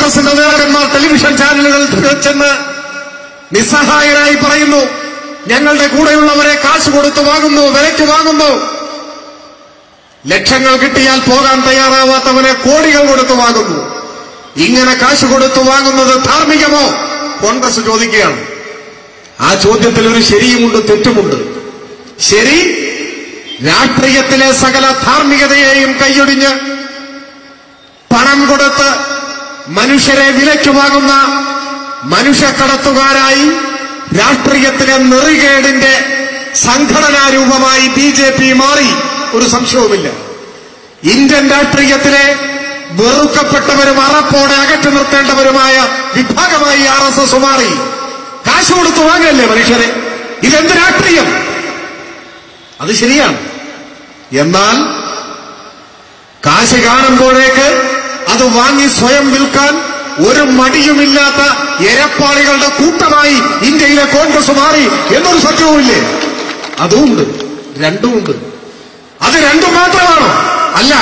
കോൺഗ്രസിന്റെ നേതാക്കന്മാർ ടെലിവിഷൻ ചാനലുകൾ ചെന്ന് നിസ്സഹായരായി പറയുന്നു ഞങ്ങളുടെ കൂടെയുള്ളവരെ കാശ് കൊടുത്ത് വാങ്ങുന്നു വിലയ്ക്ക് വാങ്ങുന്നു ലക്ഷങ്ങൾ കിട്ടിയാൽ പോകാൻ തയ്യാറാവാത്തവനെ കോടികൾ കൊടുത്ത് വാങ്ങുന്നു ഇങ്ങനെ കാശ് കൊടുത്ത് വാങ്ങുന്നത് ധാർമ്മികമോ കോൺഗ്രസ് ചോദിക്കുകയാണ് ആ ചോദ്യത്തിൽ ഒരു ശരിയുമുണ്ട് തെറ്റുമുണ്ട് ശരി രാഷ്ട്രീയത്തിലെ സകല ധാർമ്മികതയെയും കൈയൊടിഞ്ഞ് പണം കൊടുത്ത് മനുഷ്യരെ വിലയ്ക്ക് വാങ്ങുന്ന മനുഷ്യക്കടത്തുകാരായി രാഷ്ട്രീയത്തിലെ നെറികേടിന്റെ സംഘടനാ രൂപമായി ബി ജെ പി മാറി ഒരു സംശയവുമില്ല ഇന്ത്യൻ രാഷ്ട്രീയത്തിലെ വെറുക്കപ്പെട്ടവരും അറപ്പോടെ അകറ്റി നിർത്തേണ്ടവരുമായ വിഭാഗമായി ആർ എസ് എസ് മാറി കാശ് കൊടുത്തു വാങ്ങല്ലേ മനുഷ്യരെ ഇതെന്ത് രാഷ്ട്രീയം അത് ശരിയാണ് എന്നാൽ കാശ് കാണുമ്പോഴേക്ക് അത് വാങ്ങി സ്വയം വിൽക്കാൻ ഒരു മടിയുമില്ലാത്ത എരപ്പാളികളുടെ കൂട്ടമായി ഇന്ത്യയിലെ കോൺഗ്രസ് മാറി എന്നൊരു സത്യവുമില്ലേ അതുമുണ്ട് രണ്ടുമുണ്ട് അത് രണ്ടും മാത്രമാണോ അല്ല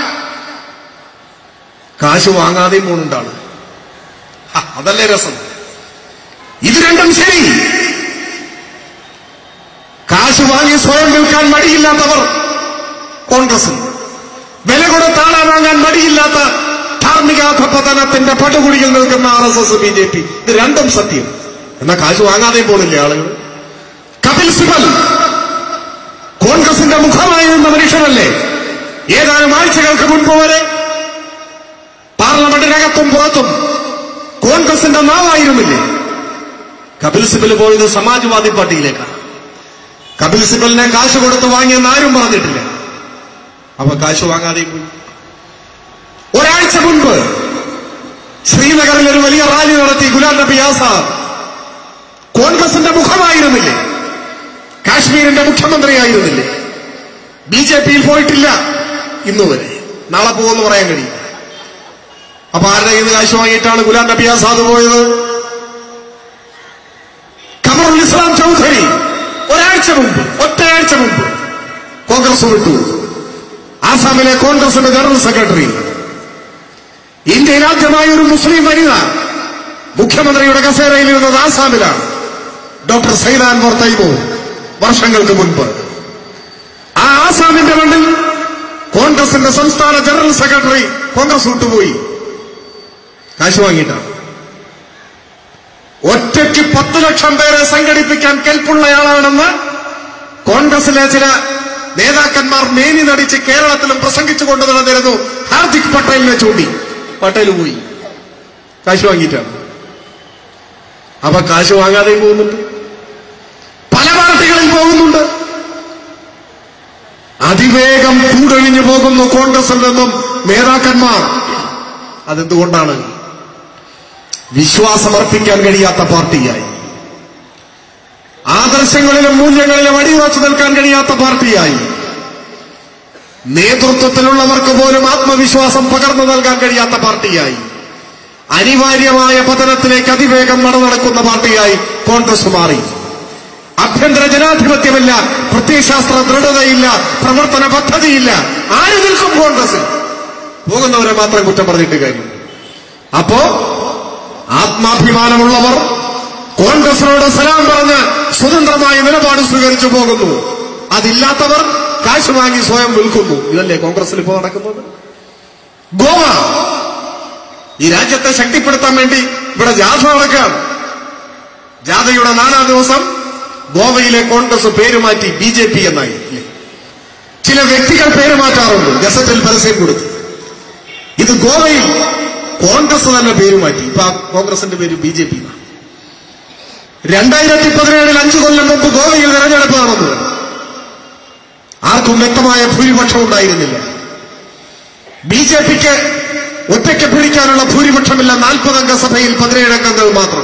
കാശ് വാങ്ങാതെയും പോകുന്നുണ്ടാണ് ഹ, അതല്ലേ രസം ഇത് രണ്ടും ശരി കാശ് വാങ്ങി സ്വയം വിൽക്കാൻ മടിയില്ലാത്തവർ കോൺഗ്രസ് വില കൊടുത്ത് ആളെ വാങ്ങാൻ മടിയില്ലാത്ത ധാർമ്മികാധപതനത്തിന്റെ പടുകുടിയിൽ നിൽക്കുന്ന R S S B J P ഇത് രണ്ടും സത്യം എന്നാ കാശ് വാങ്ങാതെ പോണില്ലേ ആളുകൾ കപിൽ സിബൽ കോൺഗ്രസിന്റെ മുഖമായിരുന്ന മനുഷ്യനല്ലേ ഏതാനും ആഴ്ചകൾക്ക് മുൻപ് വരെ പാർലമെന്റിനകത്തും പുറത്തും കോൺഗ്രസിന്റെ നാവായിരുന്നില്ലേ കപിൽ സിബൽ പോയത് സമാജ്വാദി പാർട്ടിയിലേക്കാണ് കപിൽ സിബലിനെ കാശ് കൊടുത്ത് വാങ്ങിയെന്ന് ആരും പറഞ്ഞിട്ടില്ല അപ്പൊ കാശ് വാങ്ങാതെ പോയി ഒരാഴ്ച മുൻപ് ശ്രീനഗറിൽ ഒരു വലിയ റാലി നടത്തി ഗുലാം നബി ആസാദ് കോൺഗ്രസിന്റെ മുഖമായിരുന്നില്ലേ കാശ്മീരിന്റെ മുഖ്യമന്ത്രിയായിരുന്നില്ലേ ബി ജെ പിയിൽ പോയിട്ടില്ല ഇന്ന് വരെ നാളെ പോകുമെന്ന് പറയാൻ കഴിയില്ല അപ്പൊ ആരുടെ കയ്യിൽ നിന്ന് കാശ് വാങ്ങിയിട്ടാണ് ഗുലാം നബി ആസാദ് പോയത് ഖമറുൽ ഇസ്ലാം ചൗധരി ഒരാഴ്ച മുമ്പ് ഒറ്റയാഴ്ച മുമ്പ് കോൺഗ്രസ് വിട്ടു ആസാമിലെ കോൺഗ്രസിന്റെ ജനറൽ സെക്രട്ടറി ഇന്ത്യയിൽ ആദ്യമായി ഒരു മുസ്ലിം വനിത മുഖ്യമന്ത്രിയുടെ കസേരയിൽ ഇരുന്നത് ആസാമിലാണ് ഡോക്ടർ സൈദാൻ തൈമു വർഷങ്ങൾക്ക് മുൻപ് ആ ആസാമിന്റെ മണ്ണിൽ കോൺഗ്രസിന്റെ സംസ്ഥാന ജനറൽ സെക്രട്ടറി കോൺഗ്രസ് വിട്ടുപോയി കാശ് വാങ്ങിയിട്ടാണ് ഒറ്റയ്ക്ക് പത്ത് ലക്ഷം പേരെ സംഘടിപ്പിക്കാൻ കെൽപ്പുള്ളയാളാണെന്ന് കോൺഗ്രസിലെ ചില നേതാക്കന്മാർ മേനി നടിച്ച് കേരളത്തിലും പ്രസംഗിച്ചുകൊണ്ട് നടന്നിരുന്നു ഹാർദിക് പട്ടേലിനെ ചൂണ്ടി പട്ടേൽ പോയി കാശ് വാങ്ങിയിട്ടാണ് അപ്പൊ കാശ് വാങ്ങാതെ പോകുന്നുണ്ട് പല പാർട്ടികളിൽ പോകുന്നുണ്ട് അതിവേഗം കൂടൊഴിഞ്ഞു പോകുന്നു കോൺഗ്രസിൽ നിന്നും നേതാക്കന്മാർ അതെന്തുകൊണ്ടാണ് വിശ്വാസമർപ്പിക്കാൻ കഴിയാത്ത പാർട്ടിയായി ആദർശങ്ങളിലും മൂല്യങ്ങളിലും അടിയുറച്ചു നിൽക്കാൻ കഴിയാത്ത പാർട്ടിയായി നേതൃത്വത്തിലുള്ളവർക്ക് പോലും ആത്മവിശ്വാസം പകർന്നു നൽകാൻ കഴിയാത്ത പാർട്ടിയായി അനിവാര്യമായ പതനത്തിലേക്ക് അതിവേഗം നടന്നടക്കുന്ന പാർട്ടിയായി കോൺഗ്രസ് മാറി ആഭ്യന്തര ജനാധിപത്യമില്ല പ്രത്യയശാസ്ത്ര ദൃഢതയില്ല പ്രവർത്തന പദ്ധതിയില്ല ആര് നിൽക്കും കോൺഗ്രസിൽ പോകുന്നവരെ മാത്രം കുറ്റം പറഞ്ഞിട്ട് കാര്യം അപ്പോ ആത്മാഭിമാനമുള്ളവർ കോൺഗ്രസിനോട് സലാം പറഞ്ഞ് സ്വതന്ത്രമായ നിലപാട് സ്വീകരിച്ചു പോകുന്നു അതില്ലാത്തവർ കാശ് വാങ്ങി സ്വയം വിൽക്കുന്നു ഇതല്ലേ കോൺഗ്രസിൽ ഇപ്പോൾ നടക്കുന്നത് ഗോവ ഈ രാജ്യത്തെ ശക്തിപ്പെടുത്താൻ വേണ്ടി ഇവിടെ ജാഥ നടക്കുകയാണ് ജാഥയുടെ നാലാം ദിവസം ഗോവയിലെ കോൺഗ്രസ് പേരുമാറ്റി ബി ജെ പി എന്നായി ഇല്ലേ? ചില വ്യക്തികൾ പേര് മാറ്റാറുണ്ട് ഗസറ്റിൽ പരസ്യം കൊടുത്തു ഇത് ഗോവയിൽ കോൺഗ്രസ് തന്നെ പേര് മാറ്റി ഇപ്പൊ ആ കോൺഗ്രസിന്റെ പേര് ബി ജെ പി രണ്ടായിരത്തി പതിനേഴിൽ അഞ്ചു കൊല്ലം മുമ്പ് ഗോവയിൽ തെരഞ്ഞെടുപ്പ് നടന്നു ആർക്കും വ്യക്തമായ ഭൂരിപക്ഷം ഉണ്ടായിരുന്നില്ല ബി ജെ പിക്ക് ഒറ്റയ്ക്ക് പിടിക്കാനുള്ള ഭൂരിപക്ഷമില്ല നാൽപ്പതംഗ സഭയിൽ പതിനേഴ് അംഗങ്ങൾ മാത്രം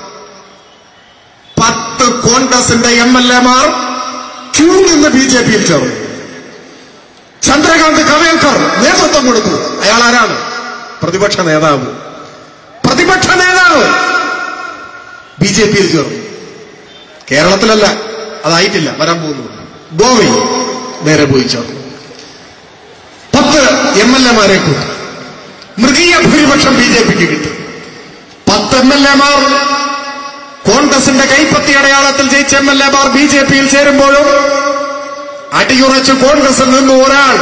പത്ത് കോൺഗ്രസിന്റെ എം എൽ എമാർ ക്യൂ നിന്ന് ബി ജെ പിയിൽ ചേർന്നു ചന്ദ്രകാന്ത് കവേൽക്കർ നേതൃത്വം കൊടുത്തു അയാൾ ആരാണ് പ്രതിപക്ഷ നേതാവ് പ്രതിപക്ഷ നേതാവ് ബി ജെ പിയിൽ ചേർന്നു കേരളത്തിലല്ല അതായിട്ടില്ല വരാൻ പോകുന്നു ഗോവയിൽ നേരെ പോയി ചേർന്നു പത്ത് എം എൽ എമാരെ കൂട്ടി മൃഗീയ ഭൂരിപക്ഷം ബി ജെ പിക്ക് കിട്ടി പത്ത് എം എൽ എമാർ കോൺഗ്രസിന്റെ കൈപ്പത്തി അടയാളത്തിൽ ജയിച്ച എം എൽ എമാർ ബി ജെ പിയിൽ ചേരുമ്പോഴും അടിയുറച്ച് കോൺഗ്രസിൽ നിന്ന് ഒരാൾ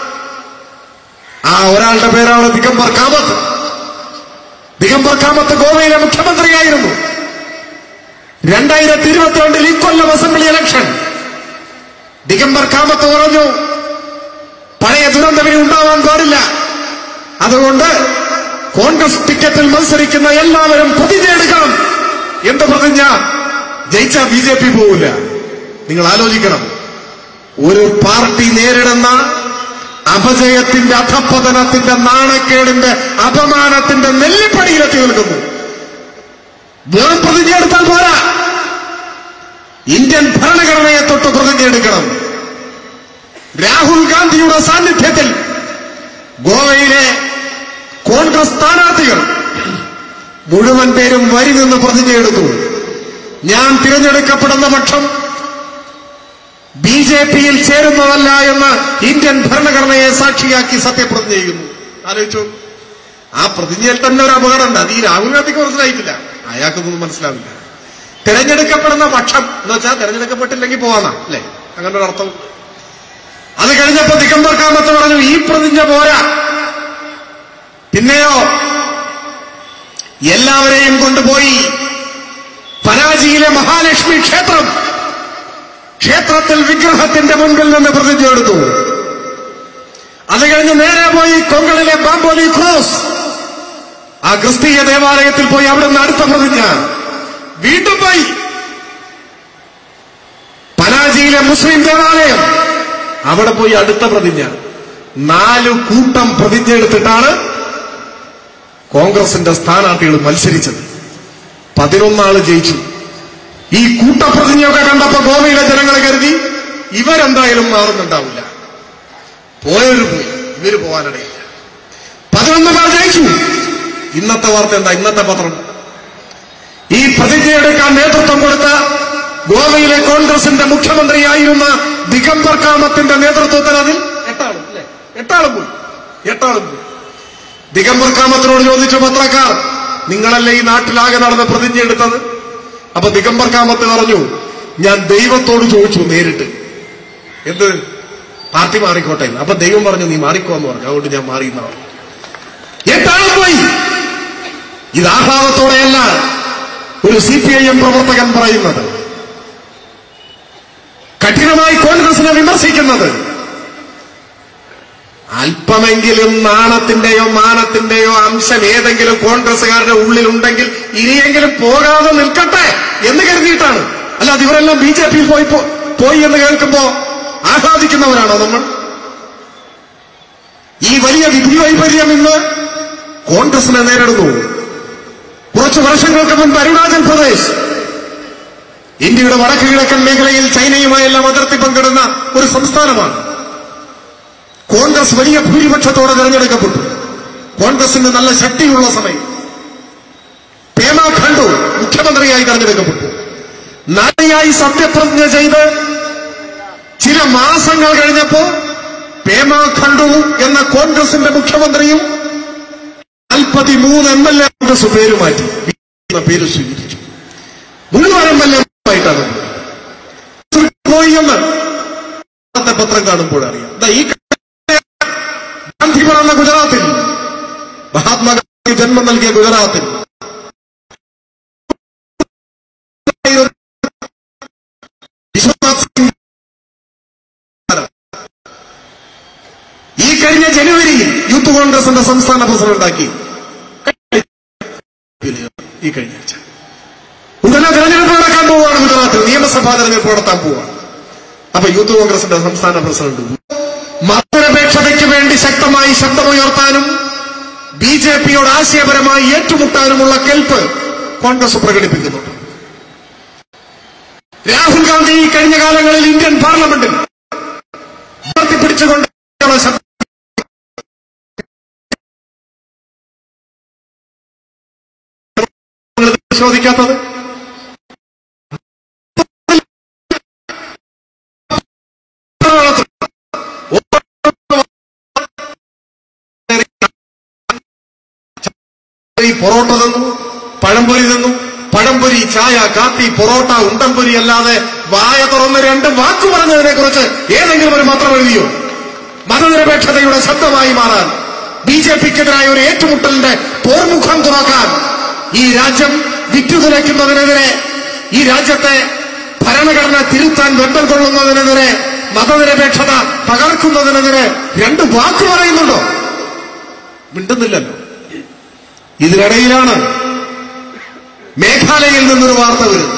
ആ ഒരാളുടെ പേരാണ് ദിഗംബർ കാമത്ത് ദിഗംബർ കാമത്ത് ഗോവയിലെ മുഖ്യമന്ത്രിയായിരുന്നു രണ്ടായിരത്തി ഇരുപത്തിരണ്ടിൽ ഇക്കൊല്ലം അസംബ്ലി ഇലക്ഷൻ ദിഗംബർ കാമത്ത് പറഞ്ഞു പഴയ ദുരന്തം ഇനി ഉണ്ടാവാൻ പാടില്ല അതുകൊണ്ട് കോൺഗ്രസ് ടിക്കറ്റിൽ മത്സരിക്കുന്ന എല്ലാവരും പ്രതിജ്ഞ എടുക്കണം എന്ത് പ്രതിജ്ഞ ജയിച്ച ബി ജെ പി പോവില്ല നിങ്ങൾ ആലോചിക്കണം ഒരു പാർട്ടി നേരിടുന്ന അപജയത്തിന്റെ അധപ്പതനത്തിന്റെ നാണക്കേടിന്റെ അപമാനത്തിന്റെ നെല്ലിപ്പടിയിലെത്തി നിൽക്കുന്നു വെറും പ്രതിജ്ഞ എടുത്താൽ പോരാ ഇന്ത്യൻ ഭരണഘടനയെ തൊട്ട് പ്രതിജ്ഞ എടുക്കണം രാഹുൽ ഗാന്ധിയുടെ സാന്നിധ്യത്തിൽ ഗോവയിലെ കോൺഗ്രസ് സ്ഥാനാർത്ഥികൾ മുഴുവൻ പേരും വരി നിന്ന് പ്രതിജ്ഞയെടുത്തു ഞാൻ തിരഞ്ഞെടുക്കപ്പെടുന്ന പക്ഷം ബി ജെ പിയിൽ ചേരുന്നതല്ല എന്ന് ഇന്ത്യൻ ഭരണഘടനയെ സാക്ഷിയാക്കി സത്യപ്രതിജ്ഞ ചെയ്യുന്നു ആലോചിച്ചു ആ പ്രതിജ്ഞയിൽ തന്നെ ഒരു അപകടമുണ്ട് അത് ഈ രാഹുൽ ഗാന്ധിക്ക് മനസ്സിലായിട്ടില്ല അയാൾക്കൊന്നും മനസ്സിലാവില്ല തിരഞ്ഞെടുക്കപ്പെടുന്ന പക്ഷം എന്ന് വെച്ചാൽ തിരഞ്ഞെടുക്കപ്പെട്ടില്ലെങ്കിൽ പോവാന്നാ അല്ലേ അങ്ങനെ ഒരു അർത്ഥം അത് കഴിഞ്ഞപ്പോ ദിഗംബർ കാമത്ത് പറഞ്ഞു ഈ പ്രതിജ്ഞ പോരാ പിന്നെയോ എല്ലാവരെയും കൊണ്ടുപോയി പനാജിയിലെ മഹാലക്ഷ്മി ക്ഷേത്രം ക്ഷേത്രത്തിൽ വിഗ്രഹത്തിന്റെ മുൻപിൽ നിന്ന് പ്രതിജ്ഞ എടുത്തു അത് കഴിഞ്ഞ് നേരെ പോയി കൊങ്കണിലെ ബാംബോലി ക്രോസ് ആ ക്രിസ്തീയ ദേവാലയത്തിൽ പോയി അവിടെ നിന്ന് അടുത്ത പ്രതിജ്ഞ വീണ്ടും പോയി പനാജിയിലെ മുസ്ലിം ദേവാലയം അവിടെ പോയി അടുത്ത പ്രതിജ്ഞ നാലു കൂട്ടം പ്രതിജ്ഞ എടുത്തിട്ടാണ് കോൺഗ്രസിന്റെ സ്ഥാനാർത്ഥികൾ മത്സരിച്ചത് പതിനൊന്നാള് ജയിച്ചു ഈ കൂട്ടപ്രതിജ്ഞയൊക്കെ കണ്ടപ്പോ ഗോവയിലെ ജനങ്ങൾ കരുതി ഇവരെന്തായാലും മാറുന്നുണ്ടാവില്ല പോയവര് പോയി ഇവര് പോകാനിടയില്ല പതിനൊന്ന് പേർ ജയിച്ചു ഇന്നത്തെ വാർത്ത എന്താ ഇന്നത്തെ പത്രം ഈ പ്രതിജ്ഞയെടുക്കാൻ നേതൃത്വം കൊടുത്ത ഗോവയിലെ കോൺഗ്രസിന്റെ മുഖ്യമന്ത്രിയായിരുന്ന ദിഗംബർ കാമത്തിന്റെ നേതൃത്വത്തിൽ അതിൽ എട്ടാളും അല്ലേ എട്ടാളും പോയി എട്ടാളും പോയി ദിഗംബർ കാമത്തിനോട് ചോദിച്ചു പത്രക്കാർ നിങ്ങളല്ലേ ഈ നാട്ടിലാകെ നടന്ന് പ്രതിജ്ഞ എടുത്തത് അപ്പൊ ദിഗംബർ കാമത്ത് പറഞ്ഞു ഞാൻ ദൈവത്തോട് ചോദിച്ചു നേരിട്ട് എന്ത് പാർട്ടി മാറിക്കോട്ടെ എന്ന്. അപ്പൊ ദൈവം പറഞ്ഞു നീ മാറിക്കോ എന്ന് പറഞ്ഞു അതുകൊണ്ട് ഞാൻ മാറി എന്നാ പറഞ്ഞു. എട്ടാളും പോയി ഇത് ആഹ്ലാദത്തോടെയല്ല ഒരു സി പി ഐ എം പ്രവർത്തകൻ പറയുന്നത് കഠിനമായി കോൺഗ്രസിനെ വിമർശിക്കുന്നത് അല്പമെങ്കിലും നാണത്തിന്റെയോ മാനത്തിന്റെയോ അംശം ഏതെങ്കിലും കോൺഗ്രസുകാരുടെ ഉള്ളിലുണ്ടെങ്കിൽ ഇനിയെങ്കിലും പോകാതെ നിൽക്കട്ടെ എന്ന് കരുതിയിട്ടാണ് അല്ലാതെ ഇവരെല്ലാം ബി ജെ പിയിൽ പോയി പോ- പോയി എന്ന് കേൾക്കുമ്പോ ആഹ്ലാദിക്കുന്നവരാണോ നമ്മൾ ഈ വലിയ വിധി വൈപര്യം ഇന്ന് കോൺഗ്രസിനെ നേരിടുന്നു കുറച്ചു വർഷങ്ങൾക്ക് മുൻപ് അരുണാചൽ പ്രദേശ് ഇന്ത്യയുടെ വടക്ക് കിഴക്കൻ മേഖലയിൽ ചൈനയുമായെല്ലാം അതിർത്തി പങ്കിടുന്ന ഒരു സംസ്ഥാനമാണ് കോൺഗ്രസ് വലിയ ഭൂരിപക്ഷത്തോടെ തെരഞ്ഞെടുക്കപ്പെട്ടു കോൺഗ്രസിന് നല്ല ശക്തിയുള്ള സമയം പേമ ഖണ്ഡു മുഖ്യമന്ത്രിയായി തെരഞ്ഞെടുക്കപ്പെട്ടു നാളെയായി സത്യപ്രതിജ്ഞ ചെയ്ത് ചില മാസങ്ങൾ കഴിഞ്ഞപ്പോ പേമ ഖണ്ഡു എന്ന കോൺഗ്രസിന്റെ മുഖ്യമന്ത്രിയും നാൽപ്പത്തിമൂന്ന് എം എൽ എ കോൺഗ്രസ് പേര് മാറ്റി എന്ന പേര് സ്വീകരിച്ചു മുഴുവൻ എം എൽ എ ആയിട്ടാണ് പോയി എന്ന് ഇന്നത്തെ പത്രം കാണുമ്പോൾ അറിയാം ദാ ഈ ഗാന്ധി പിറന്ന ഗുജറാത്തിൽ മഹാത്മാഗാന്ധി ജന്മം നൽകിയ ഗുജറാത്തിൽ വിശ്വനാഥ് സിംഗ് ഈ കഴിഞ്ഞ ജനുവരിയിൽ യൂത്ത് കോൺഗ്രസിന്റെ സംസ്ഥാന പ്രസിഡന്റാക്കി ഈ കഴിഞ്ഞ ആഴ്ച ഉടനെ തെരഞ്ഞെടുപ്പ് നടക്കാൻ പോവുകയാണ് ഗുജറാത്തിൽ നിയമസഭാ തെരഞ്ഞെടുപ്പ് നടത്താൻ പോവുകയാണ് അപ്പൊ യൂത്ത് കോൺഗ്രസിന്റെ സംസ്ഥാന പ്രസിഡന്റ് മതനിരപേക്ഷതയ്ക്ക് വേണ്ടി ശക്തമായി ശബ്ദമുയർത്താനും ബി ജെ പിയോട് ആശയപരമായി ഏറ്റുമുട്ടാനുമുള്ള കെൽപ്പ് കോൺഗ്രസ് പ്രകടിപ്പിക്കുന്നുണ്ട് രാഹുൽ ഗാന്ധി ഈ കഴിഞ്ഞ കാലങ്ങളിൽ ഇന്ത്യൻ പാർലമെന്റിൽ ഉയർത്തിപ്പിടിച്ചുകൊണ്ട് ശബ്ദം നിങ്ങൾ പരിശോധിക്കാത്തത് ഈ പൊറോട്ട തന്നു പഴംപൊരി നിന്നു പഴംപൊരി ചായ കാപ്പി പൊറോട്ട ഉണ്ടംപൊരി അല്ലാതെ വായ തുറന്ന് രണ്ട് വാക്കു പറഞ്ഞതിനെ കുറിച്ച് ഏതെങ്കിലും ഒരു പത്രം എഴുതിയോ മതനിരപേക്ഷതയുടെ ശബ്ദമായി മാറാൻ ബി ജെ പിക്കെതിരായ ഒരു ഏറ്റുമുട്ടലിന്റെ പോർമുഖം തുറക്കാൻ ഈ രാജ്യം വിറ്റുതുലയ്ക്കുന്നതിനെതിരെ ഈ രാജ്യത്തെ ഭരണഘടന തിരുത്താൻ വെമ്പൽ കൊള്ളുന്നതിനെതിരെ മതനിരപേക്ഷത തകർക്കുന്നതിനെതിരെ രണ്ട് വാക്ക് പറയുന്നുണ്ടോ മിണ്ടുന്നില്ലല്ലോ ഇതിനിടയിലാണ് മേഘാലയയിൽ നിന്നൊരു വാർത്ത വരുന്നത്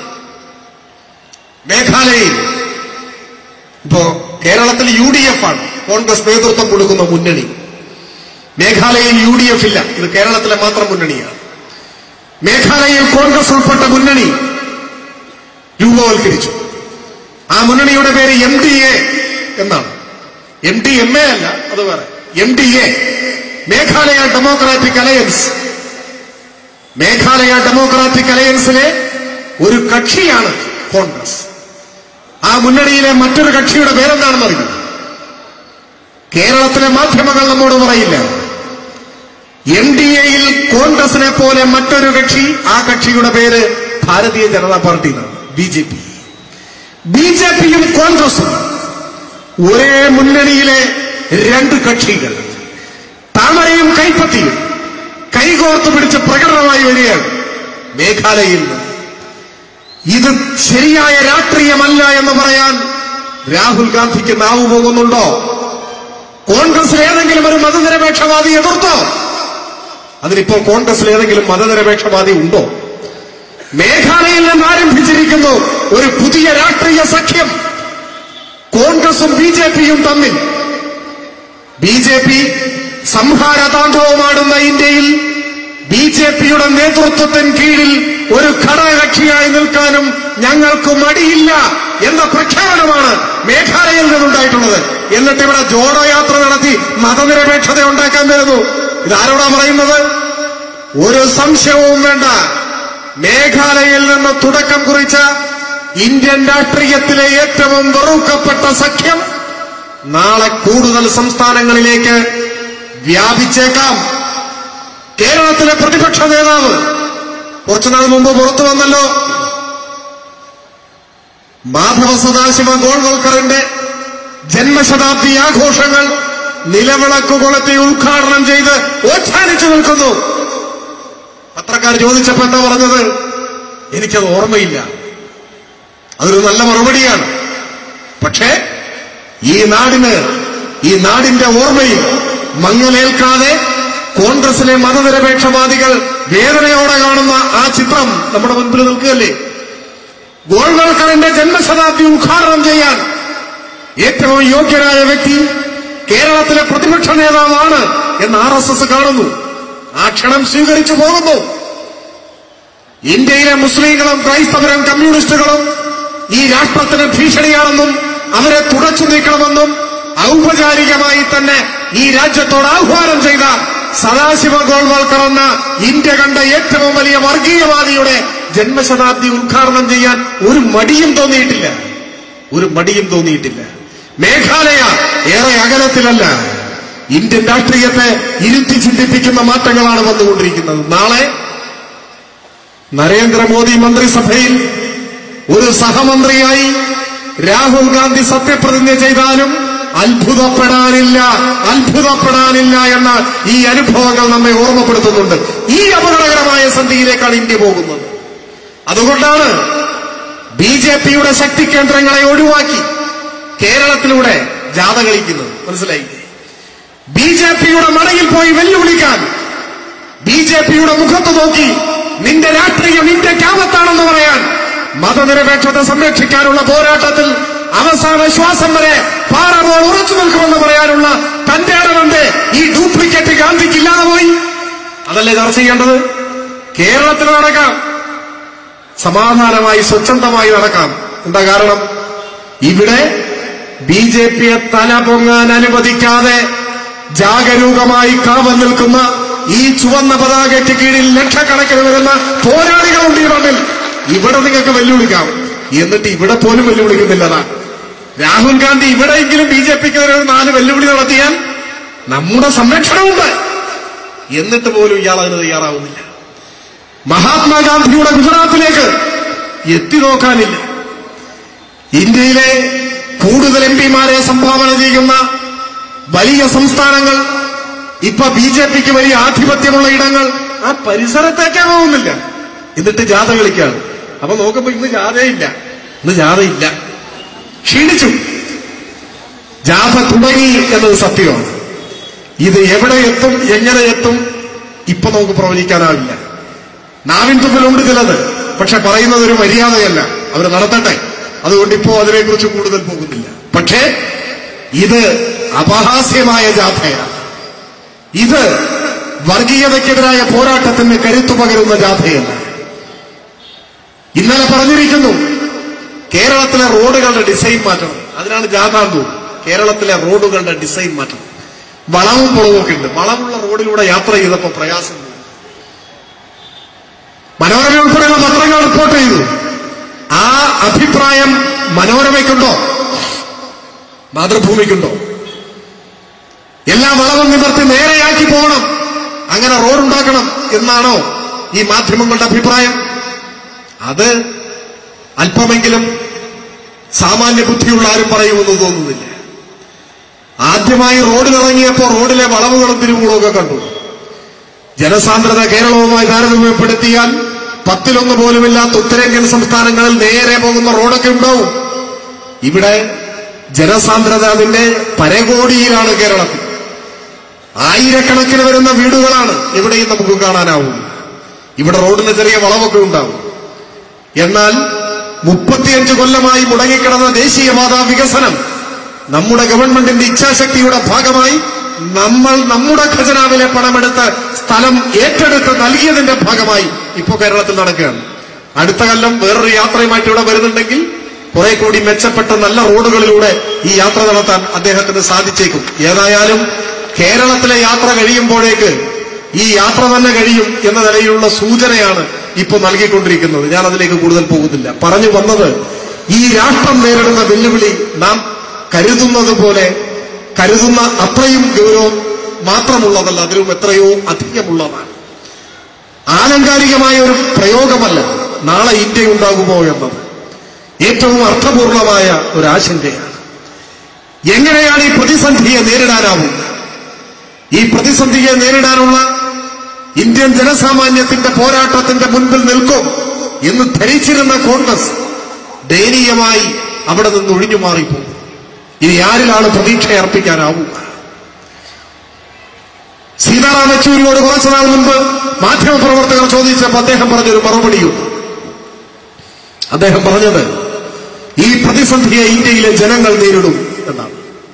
മേഘാലയയിൽ ഇപ്പോ കേരളത്തിൽ യു ഡി എഫ് ആണ് കോൺഗ്രസ് നേതൃത്വം കൊടുക്കുന്ന മുന്നണി മേഘാലയയിൽ യു ഡി എഫ് ഇല്ല ഇത് കേരളത്തിലെ മാത്രം മുന്നണിയാണ് മേഘാലയയിൽ കോൺഗ്രസ് ഉൾപ്പെട്ട മുന്നണി രൂപവൽക്കരിച്ചു ആ മുന്നണിയുടെ പേര് എം ഡി എ എന്നാണ് എം ഡി എം എ അല്ല അത് വേറെ M D A Meghalaya Democratic Alliance Meghalaya Democratic അലയൻസിലെ ഒരു കക്ഷിയാണ് കോൺഗ്രസ് ആ മുന്നണിയിലെ മറ്റൊരു കക്ഷിയുടെ പേരെന്താണെന്ന് അറിയും കേരളത്തിലെ മാധ്യമങ്ങൾ നമ്മോട് പറയില്ല എൻ ഡി എയിൽ കോൺഗ്രസിനെ പോലെ മറ്റൊരു കക്ഷി ആ കക്ഷിയുടെ പേര് ഭാരതീയ ജനതാ പാർട്ടി എന്നാണ് B J P B J പിയും കോൺഗ്രസും ഒരേ മുന്നണിയിലെ രണ്ട് കക്ഷികൾ താമരയും കൈപ്പത്തിയും കൈകോർത്ത് പിടിച്ച് പ്രകടനമായി വരികയാണ് മേഘാലയയിൽ നിന്ന്. ഇത് ശരിയായ രാഷ്ട്രീയമല്ല എന്ന് പറയാൻ രാഹുൽ ഗാന്ധിക്ക് നാവ് പോകുന്നുണ്ടോ കോൺഗ്രസിൽ ഏതെങ്കിലും ഒരു മതനിരപേക്ഷവാദി എതിർത്തോ അതിനിപ്പോ കോൺഗ്രസിൽ ഏതെങ്കിലും മതനിരപേക്ഷവാദി ഉണ്ടോ മേഘാലയയിൽ നിന്ന് ആരംഭിച്ചിരിക്കുന്നു ഒരു പുതിയ രാഷ്ട്രീയ സഖ്യം കോൺഗ്രസും ബി ജെ പിയും തമ്മിൽ ബി ജെ പി സംഹാരതാണ്ഡവമാടുന്ന ഇന്ത്യയിൽ ബി ജെ പിയുടെ നേതൃത്വത്തിന് കീഴിൽ ഒരു ഘടകകക്ഷിയായി നിൽക്കാനും ഞങ്ങൾക്ക് മടിയില്ല എന്ന പ്രഖ്യാപനമാണ് മേഘാലയയിൽ നിന്നുണ്ടായിട്ടുള്ളത് എന്നിട്ട് ഇവിടെ ജോഡോ യാത്ര നടത്തി മതനിരപേക്ഷത ഉണ്ടാക്കാൻ വരുന്നു ഇതാരോടാ പറയുന്നത് ഒരു സംശയവും വേണ്ട മേഘാലയയിൽ നിന്ന് തുടക്കം കുറിച്ച ഇന്ത്യൻ രാഷ്ട്രീയത്തിലെ ഏറ്റവും വെറുക്കപ്പെട്ട സഖ്യം നാളെ കൂടുതൽ സംസ്ഥാനങ്ങളിലേക്ക് വ്യാപിച്ചേക്കാം കേരളത്തിലെ പ്രതിപക്ഷ നേതാവ് കുറച്ചുനാൾ മുമ്പ് പുറത്തു വന്നല്ലോ മാധവ സദാശിവ ഗോൾവൽക്കറിന്റെ ജന്മശതാബ്ദി ആഘോഷങ്ങൾ നിലവിളക്ക് കൊളുത്തി ഉദ്ഘാടനം ചെയ്ത് ഓച്ഛാനിച്ചു നിൽക്കുന്നു പത്രക്കാർ ചോദിച്ചപ്പോ എന്താ പറഞ്ഞത് എനിക്കത് ഓർമ്മയില്ല അതൊരു നല്ല മറുപടിയാണ് പക്ഷേ ഈ നാടിന് ഈ നാടിന്റെ ഓർമ്മയിൽ മങ്ങലേൽക്കാതെ കോൺഗ്രസിലെ മതനിരപേക്ഷവാദികൾ വേദനയോടെ കാണുന്ന ആ ചിത്രം നമ്മുടെ മുൻപിൽ നിൽക്കുകയല്ലേ ഗോൾവൽക്കറിന്റെ ജന്മശതാബ്ദി ഉദ്ഘാടനം ചെയ്യാൻ ഏറ്റവും യോഗ്യരായ വ്യക്തി കേരളത്തിലെ പ്രതിപക്ഷ നേതാവാണ് എന്ന് ആർ എസ് എസ് കാണുന്നു ആ ക്ഷണം സ്വീകരിച്ചു പോകുന്നു ഇന്ത്യയിലെ മുസ്ലിങ്ങളും ക്രൈസ്തവരും കമ്മ്യൂണിസ്റ്റുകളും ഈ രാഷ്ട്രത്തിന് ഭീഷണിയാണെന്നും അവരെ തുടച്ചു നീക്കണമെന്നും ഔപചാരികമായി തന്നെ ഈ രാജ്യത്തോട് ആഹ്വാനം ചെയ്ത സദാശിവ ഗോൾവാൾക്കർ എന്ന ഇന്ത്യ കണ്ട ഏറ്റവും വലിയ വർഗീയവാദിയുടെ ജന്മശതാബ്ദി ഉദ്ഘാടനം ചെയ്യാൻ ഒരു മടിയും തോന്നിയിട്ടില്ല ഒരു മടിയും തോന്നിയിട്ടില്ല മേഘാലയ ഏറെ അകലത്തിലല്ല ഇന്ത്യൻ രാഷ്ട്രീയത്തെ ഇരുത്തി ചിന്തിപ്പിക്കുന്ന മാറ്റങ്ങളാണ് വന്നുകൊണ്ടിരിക്കുന്നത് നാളെ നരേന്ദ്രമോദി മന്ത്രിസഭയിൽ ഒരു സഹമന്ത്രിയായി രാഹുൽ ഗാന്ധി സത്യപ്രതിജ്ഞ ചെയ്താലും അത്ഭുതപ്പെടാനില്ല അത്ഭുതപ്പെടാനില്ല എന്ന ഈ അനുഭവങ്ങൾ നമ്മെ ഓർമ്മപ്പെടുത്തുന്നുണ്ട് ഈ അപകടകരമായ സന്ധിയിലേക്കാണ് ഇന്ത്യ പോകുന്നത് അതുകൊണ്ടാണ് ബി ജെ പിയുടെ ശക്തി കേന്ദ്രങ്ങളെ ഒഴിവാക്കി കേരളത്തിലൂടെ ജാഥ കളിക്കുന്നത് മനസ്സിലായി ബി ജെ പിയുടെ മടയിൽ പോയി വെല്ലുവിളിക്കാൻ ബി ജെ പിയുടെ മുഖത്ത് നോക്കി നിന്റെ രാഷ്ട്രീയം ഇന്ത്യക്കാമത്താണെന്ന് പറയാൻ മതനിരപേക്ഷത സംരക്ഷിക്കാനുള്ള പോരാട്ടത്തിൽ അവസാന ശ്വാസം വരെ പാറപോൾ ഉറച്ചു നിൽക്കുമെന്ന് പറയാനുള്ള തന്റെ ഇടമുണ്ട് ഈ ഡ്യൂപ്ലിക്കേറ്റ് ഗാന്ധിക്ക് ഇല്ലാതെ പോയി അതല്ലേ ചർച്ച ചെയ്യേണ്ടത് കേരളത്തിൽ നടക്കാം സമാധാനമായി സ്വച്ഛന്തമായി നടക്കാം എന്താ കാരണം ഇവിടെ ബി ജെ പിയെ തല പൊങ്ങാൻ അനുവദിക്കാതെ ജാഗരൂകമായി കാവൽ നിൽക്കുന്ന ഈ ചുവന്ന പതാകയ്ക്ക് കീഴിൽ ലക്ഷക്കണക്കിന് വരുന്ന പോരാളികളുണ്ട് ഈ മണ്ണിൽ ഇവിടെ നിങ്ങൾക്ക് വെല്ലുവിളിക്കാം എന്നിട്ട് ഇവിടെ പോലും വെല്ലുവിളിക്കുന്നില്ലതാ രാഹുൽ ഗാന്ധി ഇവിടെയെങ്കിലും ബി ജെ പിക്ക് ഒരു നാല് വെല്ലുവിളി നടത്തിയാൽ നമ്മുടെ സംരക്ഷണമുണ്ട് എന്നിട്ട് പോലും ഇയാൾ അതിന് തയ്യാറാവുന്നില്ല മഹാത്മാഗാന്ധിയുടെ ഗുജറാത്തിലേക്ക് എത്തി നോക്കാനില്ല ഇന്ത്യയിലെ കൂടുതൽ എം പിമാരെ സംഭാവന ചെയ്യുന്ന വലിയ സംസ്ഥാനങ്ങൾ ഇപ്പൊ ബി ജെ പിക്ക് വലിയ ആധിപത്യമുള്ള ഇടങ്ങൾ ആ പരിസരത്തേക്കേ പോകുന്നില്ല എന്നിട്ട് ജാഥ കളിക്കാണ് അപ്പൊ നോക്കുമ്പോ ഇന്ന് ജാഥയില്ല ഇന്ന് ജാഥയില്ല ക്ഷീണിച്ചു ജാഥ തുടങ്ങി എന്നത് സത്യമാണ് ഇത് എവിടെ എത്തും എങ്ങനെ എത്തും ഇപ്പൊ നമുക്ക് പ്രവചിക്കാനാവില്ല നാവിൻ തുമ്പിലുണ്ട് ചിലത് പക്ഷെ പറയുന്നത് ഒരു മര്യാദയല്ല അവർ നടത്തട്ടെ അതുകൊണ്ട് ഇപ്പോ അതിനെക്കുറിച്ച് കൂടുതൽ പോകുന്നില്ല പക്ഷേ ഇത് അപഹാസ്യമായ ജാഥയാണ് ഇത് വർഗീയതയ്ക്കെതിരായ പോരാട്ടത്തിന് കരുത്തു പകരുന്ന ജാഥയല്ല ഇന്നലെ പറഞ്ഞിരിക്കുന്നു കേരളത്തിലെ റോഡുകളുടെ ഡിസൈൻ മാറ്റണം അതിനാണ് ജാഥ എന്ന് തോന്നുന്നു കേരളത്തിലെ റോഡുകളുടെ ഡിസൈൻ മാറ്റണം വളവും പുളവൊക്കെ ഉണ്ട് വളവുള്ള റോഡിലൂടെ യാത്ര ചെയ്തപ്പോ പ്രയാസം തോന്നി. മനോരമ ഉൾപ്പെടെയുള്ള പത്രങ്ങൾ റിപ്പോർട്ട് ചെയ്തു ആ അഭിപ്രായം മനോരമയ്ക്കുണ്ടോ മാതൃഭൂമിക്കുണ്ടോ എല്ലാ വളവും നിവർത്തി നേരെയാക്കി പോകണം അങ്ങനെ റോഡുണ്ടാക്കണം എന്നാണോ ഈ മാധ്യമങ്ങളുടെ അഭിപ്രായം അത് അല്പമെങ്കിലും സാമാന്യ ബുദ്ധിയുള്ള ആരും പറയുമെന്ന് തോന്നുന്നില്ല ആദ്യമായി റോഡിലിറങ്ങിയപ്പോ റോഡിലെ വളവുകളും തിരുവുകളും ഒക്കെ കണ്ടു ജനസാന്ദ്രത കേരളവുമായി താരതമ്യപ്പെടുത്തിയാൽ പത്തിലൊന്ന് പോലുമില്ലാത്ത ഉത്തരേന്ത്യൻ സംസ്ഥാനങ്ങളിൽ നേരെ പോകുന്ന റോഡൊക്കെ ഉണ്ടാവും ഇവിടെ ജനസാന്ദ്രത അതിന്റെ പരകോടിയിലാണ് കേരളത്തിൽ ആയിരക്കണക്കിന് വരുന്ന വീടുകളാണ് എവിടെയും നമുക്ക് കാണാനാവും ഇവിടെ റോഡിന് ചെറിയ വളവൊക്കെ ഉണ്ടാവും എന്നാൽ മുപ്പത്തിയഞ്ച് കൊല്ലമായി മുടങ്ങിക്കിടന്ന ദേശീയപാത വികസനം നമ്മുടെ ഗവൺമെന്റിന്റെ ഇച്ഛാശക്തിയുടെ ഭാഗമായി നമ്മൾ നമ്മുടെ ഖജനാവിലെ പണമെടുത്ത് സ്ഥലം ഏറ്റെടുത്ത് നൽകിയതിന്റെ ഭാഗമായി ഇപ്പോ കേരളത്തിൽ നടക്കുകയാണ് അടുത്ത കൊല്ലം വേറൊരു യാത്രയുമായിട്ട് ഇവിടെ വരുന്നുണ്ടെങ്കിൽ കുറെ കൂടി മെച്ചപ്പെട്ട നല്ല റോഡുകളിലൂടെ ഈ യാത്ര നടത്താൻ അദ്ദേഹത്തിന് സാധിച്ചേക്കും ഏതായാലും കേരളത്തിലെ യാത്ര കഴിയുമ്പോഴേക്ക് ഈ യാത്ര തന്നെ കഴിയും എന്ന നിലയിലുള്ള സൂചനയാണ് ഇപ്പോൾ നൽകിക്കൊണ്ടിരിക്കുന്നത് ഞാൻ അതിലേക്ക് കൂടുതൽ പോകുന്നില്ല പറഞ്ഞു വന്നത് ഈ രാഷ്ട്രം നേരിടുന്ന വെല്ലുവിളി നാം കരുതുന്നത് പോലെ കരുതുന്ന അത്രയും ഗൗരവം മാത്രമുള്ളതല്ല അതിലും എത്രയോ അധികമുള്ളതാണ് ആലങ്കാരികമായ ഒരു പ്രയോഗമല്ല നാളെ ഇന്ത്യ ഉണ്ടാകുമോ എന്നത് ഏറ്റവും അർത്ഥപൂർണമായ ഒരു ആശങ്കയാണ് എങ്ങനെയാണ് ഈ പ്രതിസന്ധിയെ നേരിടാനാവുക ഈ പ്രതിസന്ധിയെ നേരിടാനുള്ള ഇന്ത്യൻ ജനസാമാന്യത്തിന്റെ പോരാട്ടത്തിന്റെ മുൻപിൽ നിൽക്കും എന്ന് ധരിച്ചിരുന്ന കോൺഗ്രസ് ദയനീയമായി അവിടെ നിന്ന് ഒഴിഞ്ഞു മാറിപ്പോകും ഇനി ആരിലാണ് പ്രതീക്ഷ അർപ്പിക്കാനാവുക സീതാറാം യെച്ചൂരിയോട് കുറച്ചു നാൾ മുമ്പ് മാധ്യമപ്രവർത്തകർ ചോദിച്ചപ്പോൾ അദ്ദേഹം പറഞ്ഞൊരു മറുപടിയുണ്ട് അദ്ദേഹം പറഞ്ഞത് ഈ പ്രതിസന്ധിയെ ഇന്ത്യയിലെ ജനങ്ങൾ നേരിടും എന്നാണ്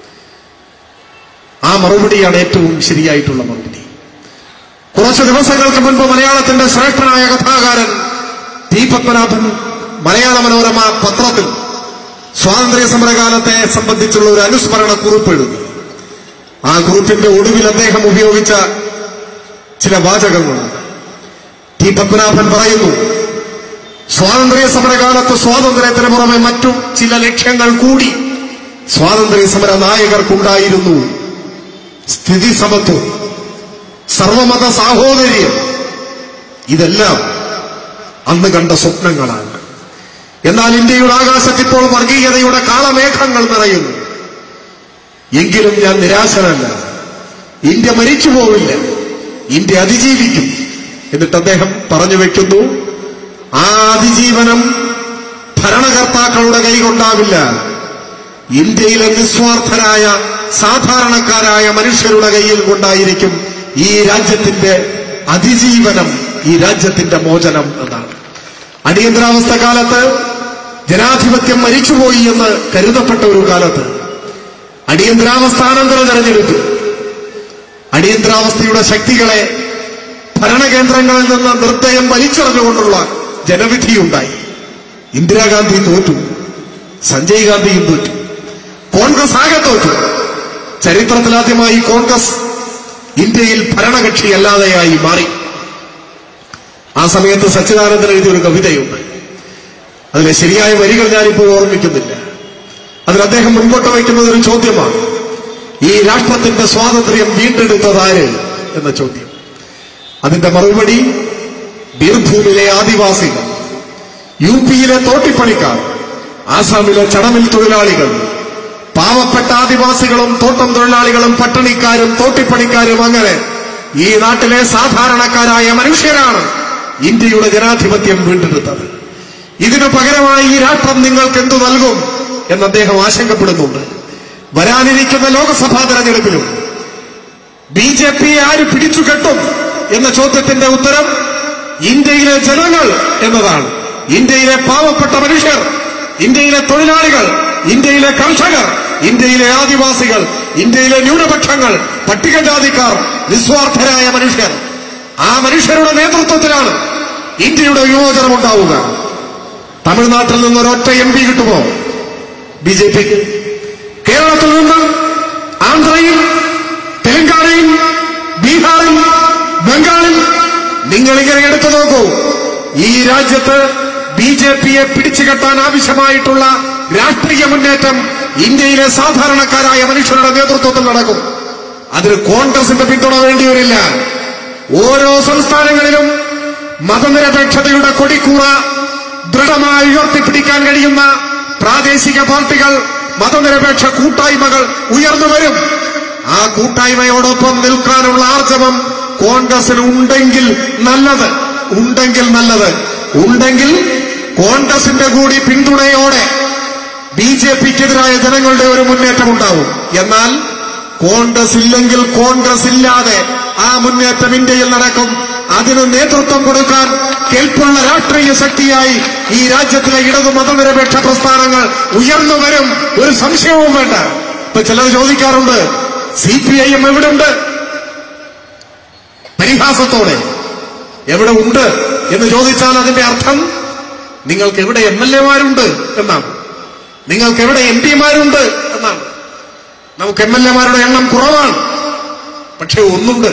ആ മറുപടിയാണ് ഏറ്റവും ശരിയായിട്ടുള്ള മറുപടി കുറച്ച് ദിവസങ്ങൾക്ക് മുൻപ് മലയാളത്തിന്റെ ശ്രേഷ്ഠനായ കഥാകാരൻ ടി പത്മനാഭൻ മലയാള മനോരമ പത്രത്തിൽ സ്വാതന്ത്ര്യ സമരകാലത്തെ സംബന്ധിച്ചുള്ള ഒരു അനുസ്മരണ കുറിപ്പ് എഴുതി ആ കുറിപ്പിന്റെ ഒടുവിൽ അദ്ദേഹം ഉപയോഗിച്ച ചില വാചകങ്ങളുണ്ട് ടി പത്മനാഭൻ പറയുന്നു സ്വാതന്ത്ര്യ സമരകാലത്ത് സ്വാതന്ത്ര്യത്തിന് പുറമെ മറ്റു ചില ലക്ഷ്യങ്ങൾ കൂടി സ്വാതന്ത്ര്യ സമര നായകർക്കുണ്ടായിരുന്നു സ്ഥിതി സമത്വം സർവമത സാഹോദര്യം ഇതെല്ലാം അന്ന് കണ്ട സ്വപ്നങ്ങളാണ് എന്നാൽ ഇന്ത്യയുടെ ആകാശത്ത് ഇപ്പോൾ വർഗീയതയുടെ കാളമേഘങ്ങൾ നിറയുന്നു എങ്കിലും ഞാൻ നിരാശനല്ല ഇന്ത്യ മരിച്ചു പോവില്ല ഇന്ത്യ അതിജീവിക്കും എന്നിട്ട് അദ്ദേഹം പറഞ്ഞു വെക്കുന്നു ആ അതിജീവനം ഭരണകർത്താക്കളുടെ കൈകൊണ്ടാവില്ല ഇന്ത്യയിലെ നിസ്വാർത്ഥരായ സാധാരണക്കാരായ മനുഷ്യരുടെ കയ്യിൽ കൊണ്ടായിരിക്കും ഈ രാജ്യത്തിന്റെ അതിജീവനം ഈ രാജ്യത്തിന്റെ മോചനം എന്നാണ് അടിയന്തരാവസ്ഥ കാലത്ത് ജനാധിപത്യം മരിച്ചുപോയി എന്ന് കരുതപ്പെട്ട ഒരു കാലത്ത് അടിയന്തരാവസ്ഥാനന്തര തെരഞ്ഞെടുത്തു അടിയന്തരാവസ്ഥയുടെ ശക്തികളെ ഭരണകേന്ദ്രങ്ങളിൽ നിന്ന് നിർദ്ദയം വലിച്ചെറിഞ്ഞുകൊണ്ടുള്ള ജനവിധിയുണ്ടായി ഇന്ദിരാഗാന്ധി തോറ്റു സഞ്ജയ് ഗാന്ധിയും തോറ്റു കോൺഗ്രസ് ആകെ തോറ്റു ചരിത്രത്തിലാദ്യമായി കോൺഗ്രസ് ഇന്ത്യയിൽ ഭരണകക്ഷിയല്ലാതെയായി മാറി ആ സമയത്ത് സച്ചിദാനന്ദൻ എഴുതിയ ഒരു കവിതയുണ്ട് അതിലെ ശരിയായ വരികൾ ഞാനിപ്പോൾ ഓർമ്മിക്കുന്നില്ല അതിൽ അദ്ദേഹം മുൻപോട്ട് വയ്ക്കുന്നത് ഒരു ചോദ്യമാണ് ഈ രാഷ്ട്രത്തിന്റെ സ്വാതന്ത്ര്യം വീണ്ടെടുത്തതാര് എന്ന ചോദ്യം അതിന്റെ മറുപടി ബീർഭൂമിലെ ആദിവാസികൾ യു പിയിലെ തോട്ടിപ്പണിക്കാർ ആസാമിലെ ചടമിൽ തൊഴിലാളികൾ പാവപ്പെട്ട ആദിവാസികളും തോട്ടം തൊഴിലാളികളും പട്ടണിക്കാരും തോട്ടിപ്പണിക്കാരും അങ്ങനെ ഈ നാട്ടിലെ സാധാരണക്കാരായ മനുഷ്യരാണ് ഇന്ത്യയുടെ ജനാധിപത്യം വീണ്ടെടുത്തത് ഇതിനു പകരമായി ഈ രാഷ്ട്രം നിങ്ങൾക്ക് എന്തു നൽകും എന്ന് അദ്ദേഹം ആശങ്കപ്പെടുന്നുണ്ട് വരാനിരിക്കുന്ന ലോക്സഭാ തെരഞ്ഞെടുപ്പിലും ബി ജെ പിയെ ആര് പിടിച്ചു കെട്ടും എന്ന ചോദ്യത്തിന്റെ ഉത്തരം ഇന്ത്യയിലെ ജനങ്ങൾ എന്നതാണ് ഇന്ത്യയിലെ പാവപ്പെട്ട മനുഷ്യർ ഇന്ത്യയിലെ തൊഴിലാളികൾ ഇന്ത്യയിലെ കർഷകർ ഇന്ത്യയിലെ ആദിവാസികൾ ഇന്ത്യയിലെ ന്യൂനപക്ഷങ്ങൾ പട്ടികജാതിക്കാർ നിസ്വാർത്ഥരായ മനുഷ്യർ ആ മനുഷ്യരുടെ നേതൃത്വത്തിലാണ് ഇന്ത്യയുടെ വിമോചനം ഉണ്ടാവുക തമിഴ്നാട്ടിൽ നിന്ന് ഒരൊറ്റ എം പി കിട്ടുമോ ബി ജെ പിക്ക് കേരളത്തിൽ നിന്ന് ആന്ധ്രയിൽ തെലങ്കാനയിൽ ബീഹാറിൽ ബംഗാളിൽ നിങ്ങൾ ഇങ്ങനെ എടുത്തു നോക്കൂ ഈ രാജ്യത്ത് ബി ജെ പിയെ പിടിച്ചുകെട്ടാൻ ആവശ്യമായിട്ടുള്ള രാഷ്ട്രീയ മുന്നേറ്റം ഇന്ത്യയിലെ സാധാരണക്കാരായ മനുഷ്യരുടെ നേതൃത്വത്തിൽ നടക്കും അതിന് കോൺഗ്രസിന്റെ പിന്തുണ വേണ്ടിവരില്ല ഓരോ സംസ്ഥാനങ്ങളിലും മതനിരപേക്ഷതയുടെ കൊടിക്കൂറ ദൃഢമായി ഉയർത്തിപ്പിടിക്കാൻ കഴിയുന്ന പ്രാദേശിക പാർട്ടികൾ മതനിരപേക്ഷ കൂട്ടായ്മകൾ ഉയർന്നു വരും ആ കൂട്ടായ്മയോടൊപ്പം നിൽക്കാനുള്ള ആർജവം കോൺഗ്രസിന് ഉണ്ടെങ്കിൽ നല്ലത് ഉണ്ടെങ്കിൽ നല്ലത് ഉണ്ടെങ്കിൽ കോൺഗ്രസിന്റെ കൂടി പിന്തുണയോടെ ബി ജെ പിക്കെതിരായ ജനങ്ങളുടെ ഒരു മുന്നേറ്റം ഉണ്ടാവും എന്നാൽ കോൺഗ്രസ് ഇല്ലെങ്കിൽ കോൺഗ്രസ് ഇല്ലാതെ ആ മുന്നേറ്റം ഇന്ത്യയിൽ നടക്കും അതിന് നേതൃത്വം കൊടുക്കാൻ കെൽപ്പുള്ള രാഷ്ട്രീയ ശക്തിയായി ഈ രാജ്യത്തിലെ ഇടതു മതനിരപേക്ഷ പ്രസ്ഥാനങ്ങൾ ഉയർന്നു വരും ഒരു സംശയവും വേണ്ട ഇപ്പൊ ചിലർ ചോദിക്കാറുണ്ട് സി പി ഐ എം എവിടെയുണ്ട് പരിഹാസത്തോടെ എവിടെ ഉണ്ട് എന്ന് ചോദിച്ചാൽ അതിന്റെ അർത്ഥം നിങ്ങൾക്ക് എവിടെ എം എൽ എമാരുണ്ട് എന്നാണ് നിങ്ങൾക്ക് എവിടെ എം പിമാരുണ്ട് എന്നാണ് നമുക്ക് എം എൽ എമാരുടെ എണ്ണം കുറവാണ് പക്ഷെ ഒന്നുണ്ട്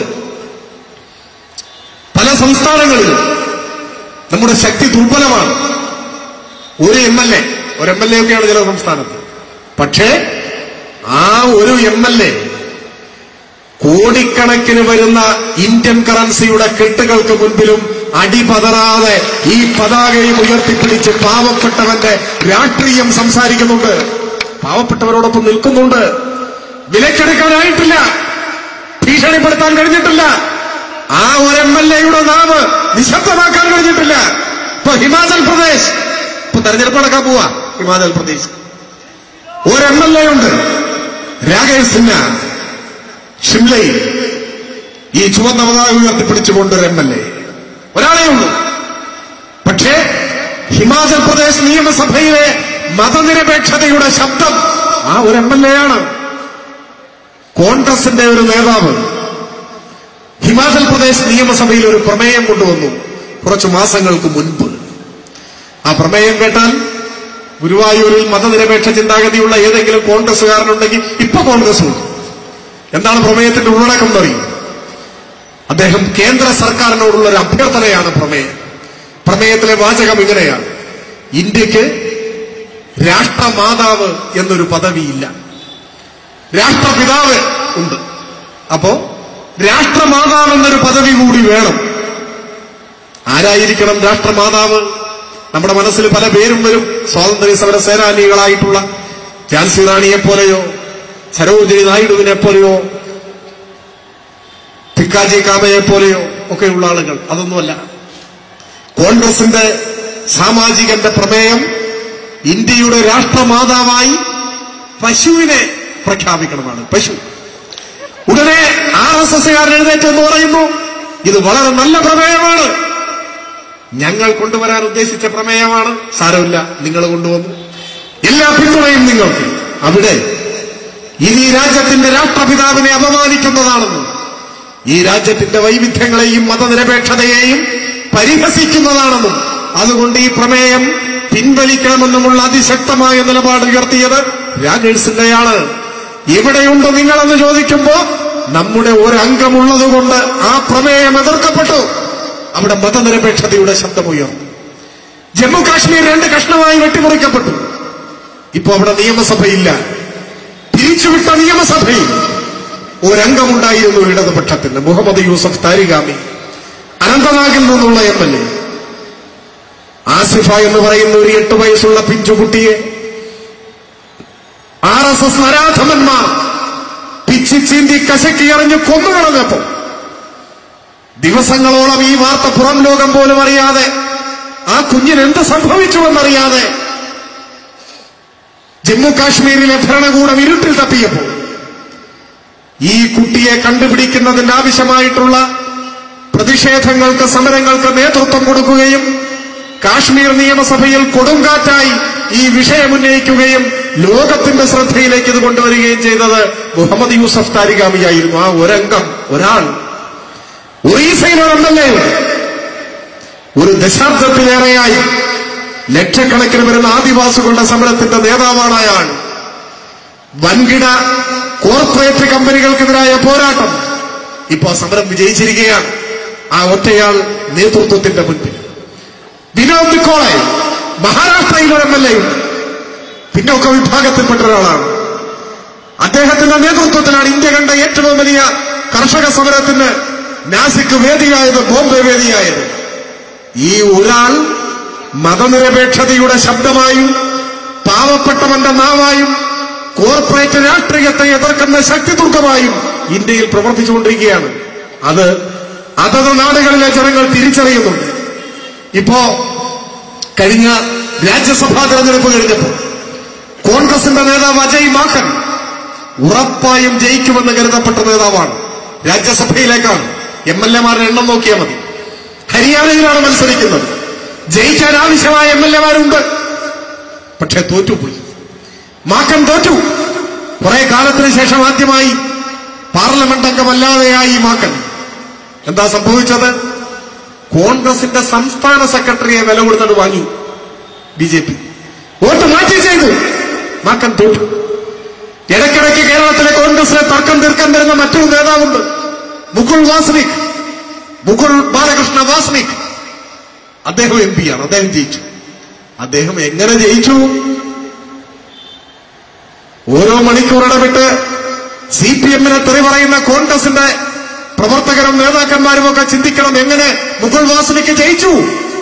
പല സംസ്ഥാനങ്ങളിലും നമ്മുടെ ശക്തി ദുർബലമാണ് ഒരു M L A M M L എ ഒക്കെയാണ് ചില സംസ്ഥാനത്ത് പക്ഷേ ആ ഒരു എം എൽ എ കോടിക്കണക്കിന് വരുന്ന ഇന്ത്യൻ കറൻസിയുടെ കെട്ടുകൾക്ക് മുൻപിലും അടിപതറാതെ ഈ പതാകയും ഉയർത്തിപ്പിടിച്ച് പാവപ്പെട്ടവന്റെ രാഷ്ട്രീയം സംസാരിക്കുന്നുണ്ട് പാവപ്പെട്ടവരോടൊപ്പം നിൽക്കുന്നുണ്ട് വിലക്കെടുക്കാനായിട്ടില്ല ഭീഷണിപ്പെടുത്താൻ കഴിഞ്ഞിട്ടില്ല ആ ഒരു എം എൽ എയുടെ നാവ് നിശബ്ദമാക്കാൻ കഴിഞ്ഞിട്ടില്ല ഇപ്പൊ ഹിമാചൽ പ്രദേശ് ഇപ്പൊ തെരഞ്ഞെടുപ്പ് നടക്കാൻ പോവാ ഹിമാചൽ പ്രദേശ് ഒരു എം എൽ എ ഉണ്ട് രാകേഷ് സിൻഹ ഷിംലയിൽ ഈ ചുവന്ന പതാക ഉയർത്തിപ്പിടിച്ചുകൊണ്ട് ഒരു എം എൽ എ ഒരാളേ ഉള്ളൂ പക്ഷേ ഹിമാചൽ പ്രദേശ് നിയമസഭയിലെ മതനിരപേക്ഷതയുടെ ശബ്ദം ആ ഒരു എം എൽ എ ആണ് കോൺഗ്രസിന്റെ ഒരു നേതാവ് ഹിമാചൽ പ്രദേശ് നിയമസഭയിൽ ഒരു പ്രമേയം കൊണ്ടുവന്നു കുറച്ചു മാസങ്ങൾക്ക് മുൻപ് ആ പ്രമേയം കേട്ടാൽ ഗുരുവായൂരിൽ മതനിരപേക്ഷ ചിന്താഗതിയുള്ള ഏതെങ്കിലും കോൺഗ്രസ്സുകാരനുണ്ടെങ്കിൽ ഇപ്പൊ കോൺഗ്രസ് ഉണ്ട് എന്താണ് പ്രമേയത്തിന്റെ ഉള്ളടക്കം എന്നറിയും അദ്ദേഹം കേന്ദ്ര സർക്കാരിനോടുള്ള ഒരു അഭ്യർത്ഥനയാണ് പ്രമേയം പ്രമേയത്തിലെ വാചകം ഇങ്ങനെയാണ് ഇന്ത്യക്ക് രാഷ്ട്രമാതാവ് എന്നൊരു പദവിയില്ല രാഷ്ട്രപിതാവ് ഉണ്ട് അപ്പോ രാഷ്ട്രമാതാവ് എന്നൊരു പദവി കൂടി വേണം ആരായിരിക്കണം രാഷ്ട്രമാതാവ് നമ്മുടെ മനസ്സിൽ പല പേരും വരും സ്വാതന്ത്ര്യ സമര സേനാനികളായിട്ടുള്ള ഝാൻസി റാണിയെ പോലെയോ സരോജിനി നായിഡുവിനെ പോലെയോ ഭിക്കാജി കാമയെ പോലെയോ ഒക്കെയുള്ള ആളുകൾ അതൊന്നുമല്ല കോൺഗ്രസിന്റെ സാമാജികന്റെ പ്രമേയം ഇന്ത്യയുടെ രാഷ്ട്രമാതാവായി പശുവിനെ പ്രഖ്യാപിക്കണമാണ് പശു ഉടനെ ആർ എസ് എസ്സുകാരൻ എഴുന്നേറ്റ് എന്ന് പറയുന്നു ഇത് വളരെ നല്ല പ്രമേയമാണ് ഞങ്ങൾ കൊണ്ടുവരാൻ ഉദ്ദേശിച്ച പ്രമേയമാണ് സാരമില്ല നിങ്ങൾ കൊണ്ടുവന്നു എല്ലാ പിന്തുണയും നിങ്ങൾക്ക് അവിടെ ഇത് ഈ രാജ്യത്തിന്റെ രാഷ്ട്രപിതാവിനെ അപമാനിക്കുന്നതാണെന്നും ഈ രാജ്യത്തിന്റെ വൈവിധ്യങ്ങളെയും മതനിരപേക്ഷതയെയും പരിഹസിക്കുന്നതാണെന്നും അതുകൊണ്ട് ഈ പ്രമേയം പിൻവലിക്കണമെന്നുമുള്ള അതിശക്തമായ നിലപാട് ഉയർത്തിയത് രാജേഴ്സിന്റെയാണ് എവിടെയുണ്ട് നിങ്ങളെന്ന് ചോദിക്കുമ്പോ നമ്മുടെ ഒരംഗമുള്ളതുകൊണ്ട് ആ പ്രമേയം എതിർക്കപ്പെട്ടു അവിടെ മതനിരപേക്ഷതയുടെ ശബ്ദമുയർന്നു ജമ്മു കാശ്മീർ രണ്ട് കഷ്ണമായി വെട്ടിമുറിക്കപ്പെട്ടു ഇപ്പോ അവിടെ നിയമസഭയില്ല പിരിച്ചുവിട്ട നിയമസഭയിൽ ഒരംഗമുണ്ടായിരുന്നു ഇടതുപക്ഷത്തിന് മുഹമ്മദ് യൂസഫ് താരിഗാമി അനന്ത അനന്തനാഗിൽ നിന്നുള്ള എം എൽ എ ആസിഫ എന്ന് പറയുന്ന ഒരു എട്ട് വയസ്സുള്ള പിഞ്ചുകുട്ടിയെ ആർ എസ് എസ് നരാധമന്മാർ പിച്ചി ചീന്തി കശക്കി എറിഞ്ഞ് കൊന്നുകളഞ്ഞപ്പോ ദിവസങ്ങളോളം ഈ വാർത്ത പുറം ലോകം പോലും അറിയാതെ ആ കുഞ്ഞിന് എന്ത് സംഭവിച്ചുവെന്നറിയാതെ ജമ്മു കാശ്മീരിലെ ഭരണകൂടം ഇരുട്ടിൽ തപ്പിയപ്പോൾ ഈ കുട്ടിയെ കണ്ടുപിടിക്കുന്നതിന് ആവശ്യമായിട്ടുള്ള പ്രതിഷേധങ്ങൾക്ക് സമരങ്ങൾക്ക് നേതൃത്വം കൊടുക്കുകയും കാശ്മീർ നിയമസഭയിൽ കൊടുങ്കാറ്റായി ഈ വിഷയം ഉന്നയിക്കുകയും ലോകത്തിന്റെ ശ്രദ്ധയിലേക്ക് ഇത് കൊണ്ടുവരികയും ചെയ്തത് മുഹമ്മദ് യൂസഫ് താരിഗാമിയായിരുന്നു ആ ഒരംഗം ഒരാൾ ഒറീസയിലെ എം എൽ എ ഒരു ദശാബ്ദത്തിലേറെയായി ലക്ഷക്കണക്കിന് വരുന്ന ആദിവാസികളുടെ സമരത്തിന്റെ നേതാവാണ് അയാൾ വൻകിട കോർപ്പറേറ്റ് കമ്പനികൾക്കെതിരായ പോരാട്ടം ഇപ്പോ സമരം വിജയിച്ചിരിക്കുകയാണ് ആ ഒറ്റയാൾ നേതൃത്വത്തിന്റെ മുൻപിൽ വിനോദ് നിക്കോളെ മഹാരാഷ്ട്രയിൽ ഒരു എം എൽ എ ഉണ്ട് പിന്നോക്ക വിഭാഗത്തിൽപ്പെട്ട ഒരാളാണ് അദ്ദേഹത്തിന്റെ നേതൃത്വത്തിലാണ് ഇന്ത്യ കണ്ട ഏറ്റവും വലിയ കർഷക സമരത്തിന് നാസിക് വേദിയായത് ബോംബെ വേദിയായത് ഈ ഒരാൾ മതനിരപേക്ഷതയുടെ ശബ്ദമായും പാവപ്പെട്ടവന്റെ നാവായും കോർപ്പറേറ്റ് രാഷ്ട്രീയത്തെ എതിർക്കുന്ന ശക്തിദുർഗമായും ഇന്ത്യയിൽ പ്രവർത്തിച്ചുകൊണ്ടിരിക്കുകയാണ് അത് അതത് നാടുകളിലെ ജനങ്ങൾ തിരിച്ചറിയുന്നുണ്ട് ഇപ്പോ കഴിഞ്ഞ രാജ്യസഭാ തെരഞ്ഞെടുപ്പ് കഴിഞ്ഞപ്പോൾ കോൺഗ്രസിന്റെ നേതാവ് അജയ് മാക്കൻ ഉറപ്പായും ജയിക്കുമെന്ന് കരുതപ്പെട്ട നേതാവാണ് രാജ്യസഭയിലേക്കാണ് എം എൽ എമാരുടെ എണ്ണം നോക്കിയാൽ മതി ഹരിയാനയിലാണ് മത്സരിക്കുന്നത് ജയിക്കാൻ ആവശ്യമായ എം എൽ എമാരുണ്ട് പക്ഷെ തോറ്റുപോയി മാക്കൻ തോറ്റു കുറെ കാലത്തിന് ശേഷം ആദ്യമായി പാർലമെന്റ് അംഗമല്ലാതെയായി മാക്കൻ എന്താ സംഭവിച്ചത് കോൺഗ്രസിന്റെ സംസ്ഥാന സെക്രട്ടറിയെ വില കൊടുത്തിട്ട് വാങ്ങി ബി ജെ പി വോട്ട് മാറ്റി ചെയ്തു മാക്കൻ തോറ്റു ഇടയ്ക്കിടയ്ക്ക് കേരളത്തിലെ കോൺഗ്രസിലെ തർക്കം തീർക്കാൻ വരുന്ന മറ്റൊരു നേതാവുണ്ട് മുകുൾ വാസ്നിക് മുകുൾ ബാലകൃഷ്ണ വാസ്നിക് അദ്ദേഹം എം പിയാണ് അദ്ദേഹം ജയിച്ചു അദ്ദേഹം എങ്ങനെ ജയിച്ചു ഓരോ മണിക്കൂർ ഇടവിട്ട് സി പി എമ്മിനെ തെറി പറയുന്ന കോൺഗ്രസിന്റെ പ്രവർത്തകരും നേതാക്കന്മാരും ഒക്കെ ചിന്തിക്കണം എങ്ങനെ മുകുൾ വാസ്നിക്ക് ജയിച്ചു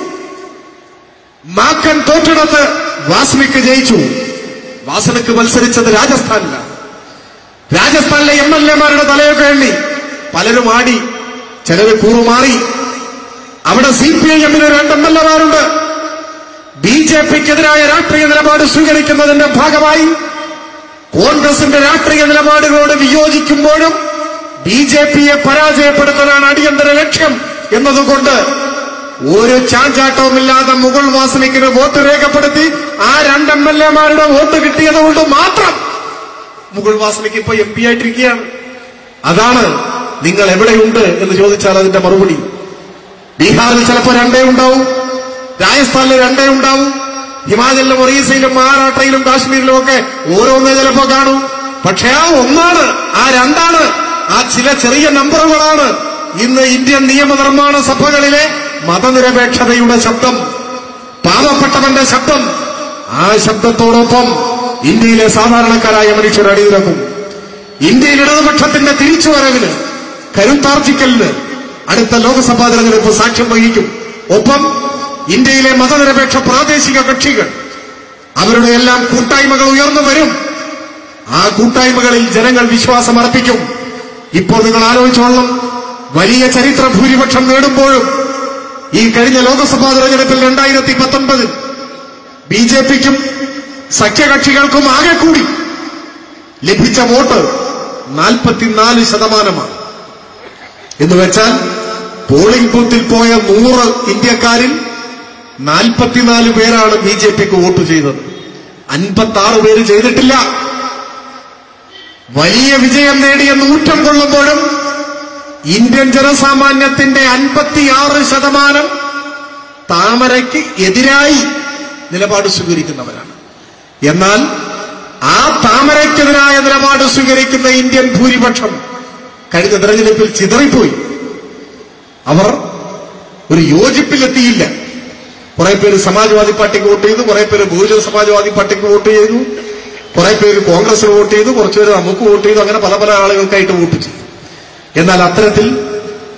മാക്കൻ തോറ്റിടത്ത് വാസ്നിക്ക് ജയിച്ചു വാസനക്ക് മത്സരിച്ചത് രാജസ്ഥാനിലാണ് രാജസ്ഥാനിലെ എം എൽ എമാരുടെ തലയൊക്കെ എണ്ണി പലരും ആടി ചിലര് കൂറുമാറി അവിടെ സി പി ഐ എമ്മിന് രണ്ട് എം എൽ എമാരുണ്ട് ബി ജെ പിക്കെതിരായ രാഷ്ട്രീയ നിലപാട് സ്വീകരിക്കുന്നതിന്റെ ഭാഗമായി കോൺഗ്രസിന്റെ രാഷ്ട്രീയ നിലപാടുകളോട് വിയോജിക്കുമ്പോഴും ബി ജെ പിയെ പരാജയപ്പെടുത്താനാണ് അടിയന്തര ലക്ഷ്യം എന്നതുകൊണ്ട് ഒരു ചാഞ്ചാട്ടവുമില്ലാതെ മുഗൾ വാസനിക്കിന് വോട്ട് രേഖപ്പെടുത്തി ആ രണ്ട് എം എൽ എമാരുടെ വോട്ട് കിട്ടിയത് കൊണ്ട് മാത്രം മുഗൾ വാസനിക്ക് ഇപ്പൊ എം പി ആയിട്ടിരിക്കുകയാണ് അതാണ് നിങ്ങൾ എവിടെയുണ്ട് എന്ന് ചോദിച്ചാൽ അതിന്റെ മറുപടി ബീഹാറിൽ ചിലപ്പോൾ രണ്ടേ ഉണ്ടാവും രാജസ്ഥാനിൽ രണ്ടേ ഉണ്ടാവും ഹിമാചലിലും ഒറീസയിലും മഹാരാഷ്ട്രയിലും കാശ്മീരിലും ഒക്കെ ഓരോന്നേ ചിലപ്പോ കാണും പക്ഷെ ആ ഒന്നാണ് ആ രണ്ടാണ് ആ ചില ചെറിയ നമ്പറുകളാണ് ഇന്ന് ഇന്ത്യൻ നിയമനിർമ്മാണ സഭകളിലെ മതനിരപേക്ഷതയുടെ ശബ്ദം പാവപ്പെട്ടവന്റെ ശബ്ദം ആ ശബ്ദത്തോടൊപ്പം ഇന്ത്യയിലെ സാധാരണക്കാരായ മനുഷ്യർ അടിയിറക്കും ഇന്ത്യയിൽ ഇടതുപക്ഷത്തിന്റെ തിരിച്ചുവരവിന് കരുത്താർജിക്കലിന് അടുത്ത ലോക്സഭാ തെരഞ്ഞെടുപ്പ് സാക്ഷ്യം വഹിക്കും ഒപ്പം ഇന്ത്യയിലെ മതനിരപേക്ഷ പ്രാദേശിക കക്ഷികൾ അവരുടെ എല്ലാം കൂട്ടായ്മകൾ ഉയർന്നു വരും ആ കൂട്ടായ്മകളിൽ ജനങ്ങൾ വിശ്വാസം അർപ്പിക്കും ഇപ്പോൾ നിങ്ങൾ ആലോചിച്ചോളണം വലിയ ചരിത്ര ഭൂരിപക്ഷം നേടുമ്പോഴും ഈ കഴിഞ്ഞ ലോക്സഭാ തെരഞ്ഞെടുപ്പിൽ രണ്ടായിരത്തി പത്തൊൻപതിൽ ബി ജെ പിക്കും സഖ്യകക്ഷികൾക്കും ആകെ കൂടി ലഭിച്ച വോട്ട് നാൽപ്പത്തിനാല് ശതമാനമാണ് എന്ന് വെച്ചാൽ പോളിംഗ് ബൂത്തിൽ പോയ നൂറ് ഇന്ത്യക്കാരിൽ നാൽപ്പത്തിനാല് പേരാണ് ബി ജെ പിക്ക് വോട്ട് ചെയ്തത് അൻപത്തി ആറ് പേര് ചെയ്തിട്ടില്ല വലിയ വിജയം നേടിയ നൂറ്റം കൊള്ളുമ്പോഴും ഇന്ത്യൻ ജനസാമാന്യത്തിന്റെ അൻപത്തിയാറ് ശതമാനം താമരയ്ക്ക് എതിരായി നിലപാട് സ്വീകരിക്കുന്നവരാണ് എന്നാൽ ആ താമരയ്ക്കെതിരായ നിലപാട് സ്വീകരിക്കുന്ന ഇന്ത്യൻ ഭൂരിപക്ഷം കഴിഞ്ഞ തെരഞ്ഞെടുപ്പിൽ ചിതറിപ്പോയി അവർ ഒരു യോജിപ്പിലെത്തിയില്ല കുറെ പേര് സമാജ്വാദി പാർട്ടിക്ക് വോട്ട് ചെയ്തു കുറെ പേര് ബഹുജന സമാജ്വാദി പാർട്ടിക്ക് വോട്ട് ചെയ്തു കുറെ പേര് കോൺഗ്രസിന് വോട്ട് ചെയ്തു കുറച്ചുപേര് നമുക്ക് വോട്ട് ചെയ്തു അങ്ങനെ പല പല ആളുകൾക്കായിട്ട് വോട്ട് ചെയ്തു എന്നാൽ അത്തരത്തിൽ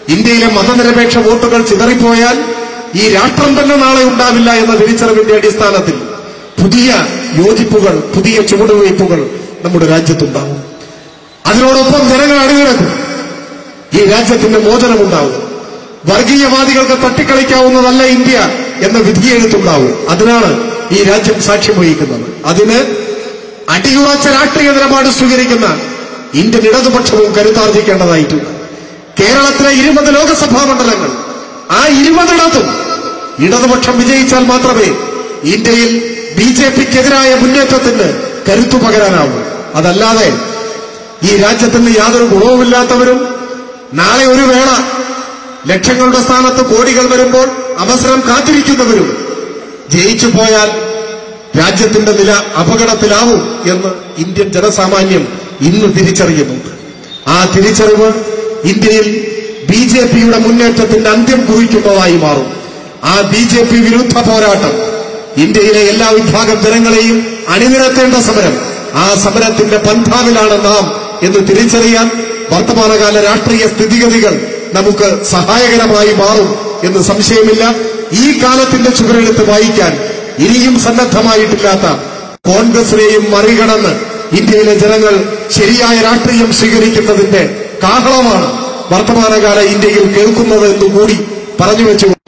ഇന്ത്യയിലെ മതനിരപേക്ഷ വോട്ടുകൾ ചിതറിപ്പോയാൽ ഈ രാഷ്ട്രം തന്നെ നാളെ ഉണ്ടാവില്ല എന്ന തിരിച്ചറിവിന്റെ അടിസ്ഥാനത്തിൽ പുതിയ യോജിപ്പുകൾ പുതിയ ചുവടുവയ്പ്പുകൾ നമ്മുടെ രാജ്യത്തുണ്ടാവും അതിനോടൊപ്പം ജനങ്ങൾ അണിനിരക്കും ഈ രാജ്യത്തിന്റെ മോചനമുണ്ടാവും വർഗീയവാദികൾക്ക് തട്ടിക്കളിക്കാവുന്നതല്ല ഇന്ത്യ എന്ന വിധിയെഴുത്തുണ്ടാവും അതിനാണ് ഈ രാജ്യം സാക്ഷ്യം വഹിക്കുന്നത് അതിന് അടിയുറച്ച രാഷ്ട്രീയ നിലപാട് സ്വീകരിക്കുന്ന ഇന്ത്യൻ ഇടതുപക്ഷവും കരുത്താർജിക്കേണ്ടതായിട്ടുണ്ട് കേരളത്തിലെ ഇരുപത് ലോക്സഭാ മണ്ഡലങ്ങൾ ആ ഇരുപതിടത്തും ഇടതുപക്ഷം വിജയിച്ചാൽ മാത്രമേ ഇന്ത്യയിൽ ബി ജെ പിക്കെതിരായ മുന്നേറ്റത്തിന് കരുത്തു പകരാനാവൂ അതല്ലാതെ ഈ രാജ്യത്തിന് യാതൊരു ഗുണവുമില്ലാത്തവരും നാളെ ഒരു വേള ലക്ഷങ്ങളുടെ സ്ഥാനത്ത് കോടികൾ വരുമ്പോൾ അവസരം കാത്തിരിക്കുന്നവരും ജയിച്ചു പോയാൽ രാജ്യത്തിന്റെ നില അപകടത്തിലാവും എന്ന് ഇന്ത്യൻ ജനസാമാന്യം ഇന്ന് തിരിച്ചറിയുന്നുണ്ട് ആ തിരിച്ചറിവ് ഇന്ത്യയിൽ ബി ജെ പിയുടെ മുന്നേറ്റത്തിന്റെ അന്ത്യം കുറിക്കുന്നതായി മാറും ആ ബി ജെ പി വിരുദ്ധ പോരാട്ടം ഇന്ത്യയിലെ എല്ലാ വിഭാഗം ജനങ്ങളെയും അണിനിരത്തേണ്ട സമരം ആ സമരത്തിന്റെ പന്ഥാവിലാണ് നാം എന്ന് തിരിച്ചറിയാൻ വർത്തമാനകാല രാഷ്ട്രീയ സ്ഥിതിഗതികൾ നമുക്ക് സഹായകരമായി മാറും എന്ന് സംശയമില്ല ഈ കാലത്തിന്റെ ചുവരെടുത്ത് വായിക്കാൻ ഇനിയും സന്നദ്ധമായിട്ടില്ലാത്ത കോൺഗ്രസിനെയും മറികടന്ന് ഇന്ത്യയിലെ ജനങ്ങൾ ശരിയായ രാഷ്ട്രീയം സ്വീകരിക്കുന്നതിന്റെ കാഹളമാണ് വർത്തമാനകാല ഇന്ത്യയിൽ കേൾക്കുന്നത് എന്നുകൂടി പറഞ്ഞു വെച്ചു